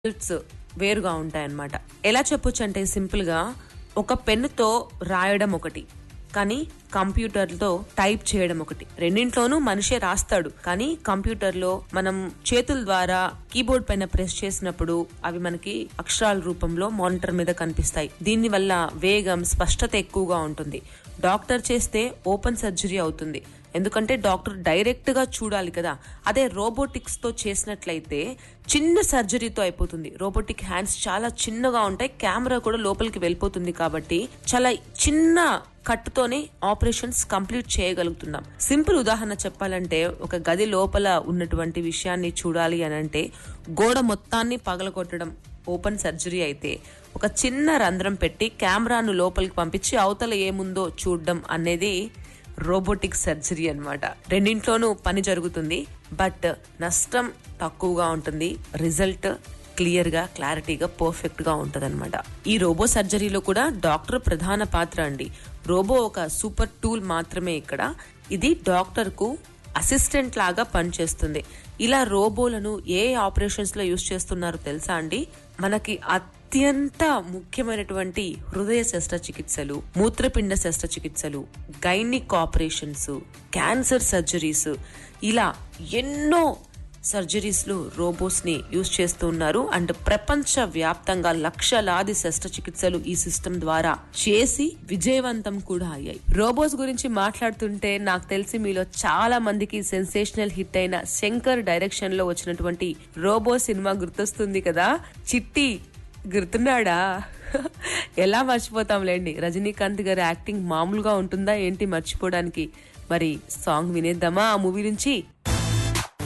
results వేరుగా ఉంటాయన్నమాట ఎలా చెప్పొచ్చు అంటే సింపుల్ గా ఒక పెన్నుతో రాయడం ఒకటి కానీ కంప్యూటర్తో టైప్ చేయడం ఒకటి రెండింట్లోనూ మనిషే రాస్తాడు కానీ కంప్యూటర్లో మనం చేతుల ద్వారా కీబోర్డ్ పైన ప్రెస్ చేసినప్పుడు అవి మనకి అక్షరాల రూపంలో మానిటర్ మీద కనిపిస్తాయి దీని వల్ల వేగం స్పష్టత ఎక్కువగా ఉంటుంది డాక్టర్ చేస్తే ఓపెన్ సర్జరీ అవుతుంది ఎందుకంటే డాక్టర్ డైరెక్ట్ గా చూడాలి కదా అదే రోబోటిక్స్ తో చేసినట్లయితే చిన్న సర్జరీతో అయిపోతుంది రోబోటిక్ హ్యాండ్స్ చాలా చిన్నగా ఉంటాయి కెమెరా కూడా లోపలికి వెళ్ళిపోతుంది కాబట్టి చాలా చిన్న కట్టుతోనే ఆపరేషన్స్ కంప్లీట్ చేయగలుగుతున్నాం సింపుల్ ఉదాహరణ చెప్పాలంటే ఒక గది లోపల ఉన్నటువంటి విషయాన్ని చూడాలి అని అంటే గోడ మొత్తాన్ని పగలగొట్టడం ఓపెన్ సర్జరీ అయితే ఒక చిన్న రంధ్రం పెట్టి కెమెరాను లోపలికి పంపించి అవతల ఏముందో చూడడం అనేది రోబోటిక్ సర్జరీ అన్నమాట రెండింట్లోనూ పని జరుగుతుంది బట్ నష్టం తక్కువగా ఉంటుంది రిజల్ట్ క్లియర్ గా క్లారిటీగా పర్ఫెక్ట్ గా ఉంటదన్నమాట ఈ రోబో సర్జరీలో కూడా డాక్టర్ ప్రధాన పాత్ర అండి రోబో ఒక సూపర్ టూల్ మాత్రమే ఇక్కడ ఇది డాక్టర్ కు అసిస్టెంట్ లాగా పనిచేస్తుంది ఇలా రోబోలను ఏ ఆపరేషన్స్ లో యూస్ చేస్తున్నారో తెలుసా అండి మనకి అత్యంత ముఖ్యమైనటువంటి హృదయ శస్త్రచికిత్సలు మూత్రపిండ శస్త్రచికిత్సలు గైనిక్ ఆపరేషన్స్ క్యాన్సర్ సర్జరీస్ ఇలా ఎన్నో సర్జరీస్ లో రోబోస్ ని యూజ్ చేస్తూ ఉన్నారు అండ్ ప్రపంచ వ్యాప్తంగా లక్షలాది శస్త్రచికిత్సలు ఈ సిస్టమ్ ద్వారా చేసి విజయవంతం కూడా అయ్యాయి రోబోస్ గురించి మాట్లాడుతుంటే నాకు తెలిసి మీలో చాలా మందికి సెన్సేషనల్ హిట్ అయిన శంకర్ డైరెక్షన్ లో వచ్చినటువంటి రోబో సినిమా గుర్తొస్తుంది కదా చిట్టి గుర్తున్నాడా ఎలా మర్చిపోతాంలేండి రజనీకాంత్ గారి యాక్టింగ్ మామూలుగా ఉంటుందా ఏంటి మర్చిపోవడానికి మరి సాంగ్ వినేద్దామా ఆ మూవీ నుంచి